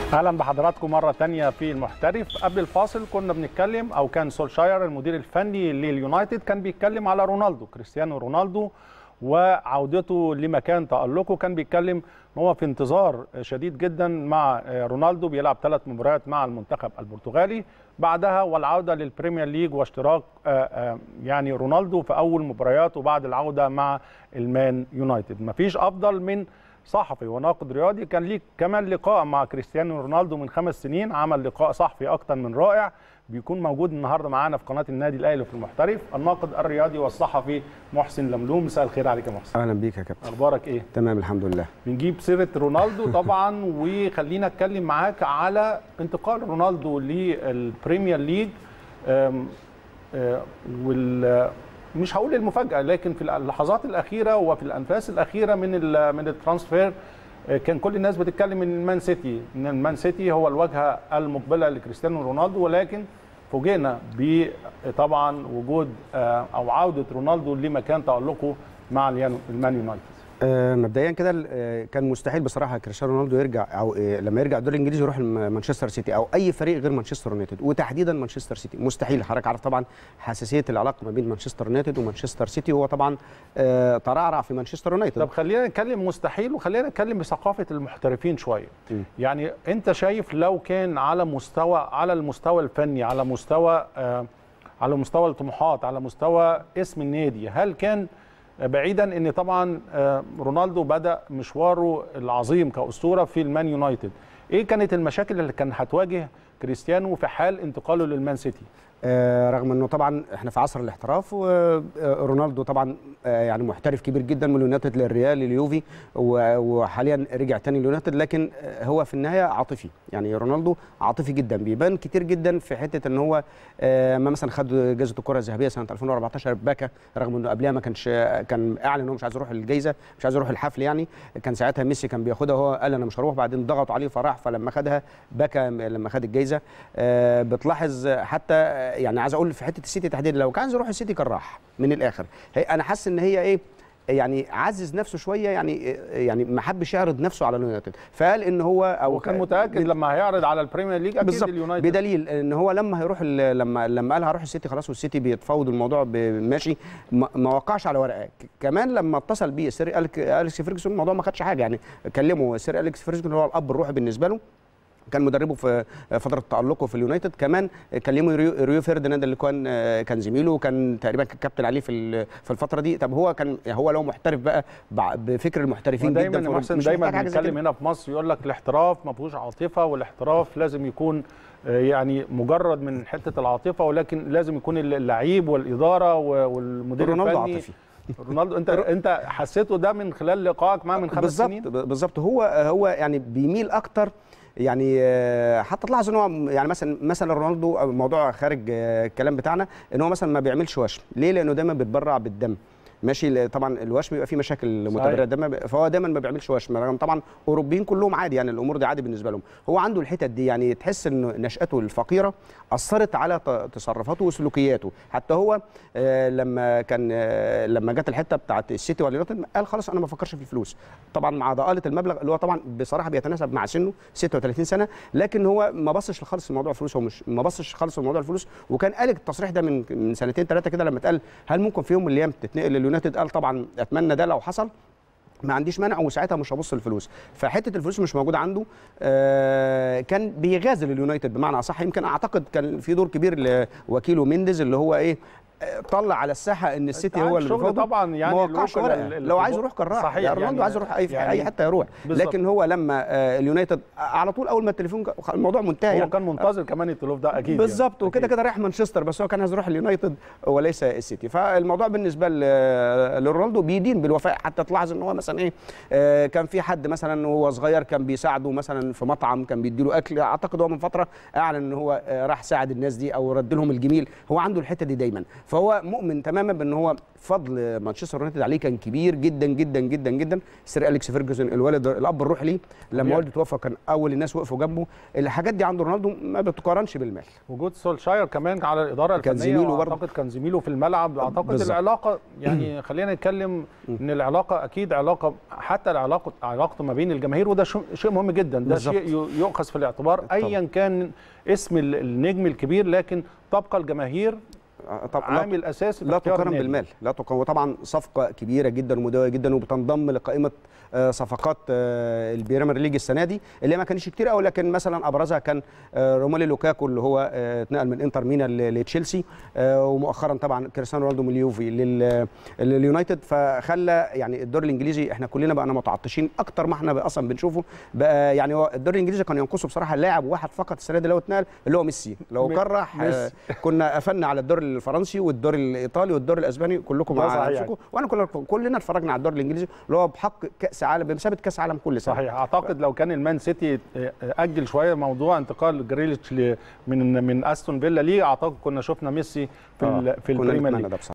اهلا بحضراتكم مره تانية في المحترف قبل الفاصل كنا بنتكلم او كان سولشاير المدير الفني لليونايتد كان بيتكلم على رونالدو كريستيانو رونالدو وعودته لمكان تألقه كان بيتكلم ان هو في انتظار شديد جدا مع رونالدو بيلعب ثلاث مباريات مع المنتخب البرتغالي بعدها والعوده للبريمير ليج واشتراك يعني رونالدو في اول مبارياته بعد العوده مع المان يونايتد مفيش افضل من صحفي وناقد رياضي كان ليه كمان لقاء مع كريستيانو رونالدو من خمس سنين عمل لقاء صحفي اكتر من رائع بيكون موجود النهارده معانا في قناه النادي الاهلي في المحترف الناقد الرياضي والصحفي محسن لملوم مساء الخير عليك يا محسن اهلا بيك يا كابتن اخبارك ايه تمام الحمد لله بنجيب سيره رونالدو طبعا وخلينا اتكلم معاك على انتقال رونالدو للبريمير ليج أم أم وال مش هقول المفاجاه لكن في اللحظات الاخيره وفي الانفاس الاخيره من من الترانسفير كان كل الناس بتتكلم ان المان سيتي ان المان سيتي هو الواجهه المقبله لكريستيانو رونالدو ولكن فوجئنا بطبعا وجود او عوده رونالدو لمكان تالقه مع المان يونايتد آه مبدئيا كده آه كان مستحيل بصراحه كريستيانو رونالدو يرجع او آه لما يرجع الدوري الانجليزي يروح مانشستر سيتي او اي فريق غير مانشستر يونايتد وتحديدا مانشستر سيتي مستحيل حضرتك عارف طبعا حساسيه العلاقه ما بين مانشستر يونايتد ومانشستر سيتي هو طبعا ترعرع في مانشستر يونايتد طب خلينا نتكلم مستحيل وخلينا نتكلم بثقافه المحترفين شويه م. يعني انت شايف لو كان على مستوى على المستوى الفني على مستوى على مستوى الطموحات على مستوى اسم النادي هل كان بعيدا ان طبعا رونالدو بدا مشواره العظيم كاسطوره في المان يونايتد ايه كانت المشاكل اللي كان هتواجه كريستيانو في حال انتقاله للمان سيتي آه رغم انه طبعا احنا في عصر الاحتراف ورونالدو طبعا آه يعني محترف كبير جدا من اليونايتد للريال لليوفي وحاليا رجع تاني اليونايتد لكن هو في النهايه عاطفي يعني رونالدو عاطفي جدا بيبان كتير جدا في حته ان هو آه ما مثلا خد جائزه الكره الذهبيه سنه 2014 بكى رغم انه قبلها ما كانش كان اعلن ان هو مش عايز يروح الجائزه مش عايز يروح الحفل يعني كان ساعتها ميسي كان بياخدها وهو قال انا مش هروح بعدين ضغطوا عليه فراح فلما خدها بكى لما خد الجائزه بتلاحظ حتى يعني عايز اقول في حته السيتي تحديدا لو كان عايز يروح السيتي كان راح من الاخر هي انا حاسس ان هي ايه يعني عزز نفسه شويه يعني يعني ما حبش يعرض نفسه على اليونايتد فقال ان هو او كان متاكد لما هيعرض على البريمير ليج اكيد اليونايتد بدليل ان هو لما هيروح لما لما قال هروح السيتي خلاص والسيتي بيتفاوض الموضوع ماشي ما وقعش على ورقه كمان لما اتصل بيه سير اليكس فيرجسون الموضوع ما خدش حاجه يعني كلمه سير اليكس فيرجسون هو الاب الروحي بالنسبه له كان مدربه في فتره تالقه في اليونايتد كمان كلمه ريو فيرديناند اللي كان كان زميله وكان تقريبا كابتن عليه في في الفتره دي طب هو كان هو لو محترف بقى بفكر المحترفين دايما جدا محسن دايما بنتكلم هنا في مصر يقول لك الاحتراف ما فيهوش عاطفه والاحتراف لازم يكون يعني مجرد من حته العاطفه ولكن لازم يكون اللعيب والاداره والمدير رونالدو الفني عاطفي رونالدو انت انت حسيته ده من خلال لقائك معاه من خمس بالزبط سنين بالظبط هو هو يعني بيميل اكتر يعني حتى تلاحظ ان هو يعني مثلا مثلا رونالدو موضوع خارج الكلام بتاعنا ان هو مثلا ما بيعملش وشم ليه لانه دايما بيتبرع بالدم ماشي طبعا الوشم بيبقى فيه مشاكل متبرره دم فهو دايما ما بيعملش وشم رغم طبعا اوروبيين كلهم عادي يعني الامور دي عادي بالنسبه لهم هو عنده الحتت دي يعني تحس ان نشاته الفقيره اثرت على تصرفاته وسلوكياته حتى هو لما كان لما جت الحته بتاعت السيتي واليونايتد قال خلاص انا ما بفكرش في الفلوس طبعا مع ضآلة المبلغ اللي هو طبعا بصراحه بيتناسب مع سنه 36 سنه لكن هو ما بصش خالص لموضوع الفلوس هو مش ما بصش خالص لموضوع الفلوس وكان قال التصريح ده من من سنتين ثلاثه كده لما اتقال هل ممكن في يوم من الايام تتنقل لليونايتد قال طبعا اتمنى ده لو حصل ما عنديش مانع وساعتها مش هبص الفلوس فحته الفلوس مش موجوده عنده آه كان بيغازل اليونايتد بمعنى اصح يمكن اعتقد كان في دور كبير لوكيله مينديز اللي هو ايه طلع على الساحه ان السيتي هو اللي بيفاوض طبعا يعني ما وقعش لو عايز يروح كان راح صحيح يعني رونالدو عايز يروح اي يعني اي حته يروح بالزبط. لكن هو لما اليونايتد على طول اول ما التليفون الموضوع منتهي هو يعني كان منتظر كمان التلوف ده اكيد بالظبط يعني. وكده كده رايح مانشستر بس هو كان عايز يروح اليونايتد وليس السيتي فالموضوع بالنسبه لرونالدو بيدين بالوفاء حتى تلاحظ ان هو مثلا ايه آه كان في حد مثلا وهو صغير كان بيساعده مثلا في مطعم كان بيديله اكل اعتقد هو من فتره اعلن ان هو راح ساعد الناس دي او رد لهم الجميل هو عنده الحته دي دايما فهو مؤمن تماما بان هو فضل مانشستر يونايتد عليه كان كبير جدا جدا جدا جدا سير اليكس فيرجسون الولد الاب الروحي ليه لما طبيعي. والده توفى كان اول الناس وقفوا جنبه الحاجات دي عند رونالدو ما بتقارنش بالمال وجود سولشاير كمان على الاداره كان الفنيه زميله برضه. اعتقد كان زميله في الملعب اعتقد بالظبط. العلاقه يعني خلينا نتكلم ان العلاقه اكيد علاقه حتى العلاقه علاقته ما بين الجماهير وده شو- شيء مهم جدا ده بالظبط. شيء ي- يؤخذ في الاعتبار طبعا. ايا كان اسم ال- النجم الكبير لكن تبقى الجماهير آه، طب لا عامل اساسي في لا اختيار تقارن النادي. بالمال لا تقارن وطبعا صفقه كبيره جدا ومدويه جدا وبتنضم لقائمه آه، صفقات آه، البريمير ليج السنه دي اللي هي ما كانش كتير قوي لكن مثلا ابرزها كان آه، روميلو لوكاكو اللي هو آه، اتنقل من انتر ميلان ل- لتشيلسي آه، ومؤخرا طبعا كريستيانو رونالدو من اليوفي لل- لليونايتد فخلى يعني الدوري الانجليزي احنا كلنا بقى متعطشين اكتر ما احنا بقى اصلا بنشوفه بقى يعني هو الدوري الانجليزي كان ينقصه بصراحه لاعب واحد فقط السنه دي اللي هو اتنقل اللي هو ميسي لو م- كان راح آه، ميسي. كنا قفلنا على الدوري الفرنسي والدوري الايطالي والدوري الاسباني كلكم ده مع صحيح. نفسكم وانا كلنا كلنا اتفرجنا على الدوري الانجليزي اللي هو بحق كاس عالم بمثابه كاس عالم كل سنه صحيح اعتقد لو كان المان سيتي اجل شويه موضوع انتقال جريليتش ل- من من استون فيلا ليه اعتقد كنا شفنا ميسي في آه، ال- في كنا البريمير نتمنى ليج ده بصراحه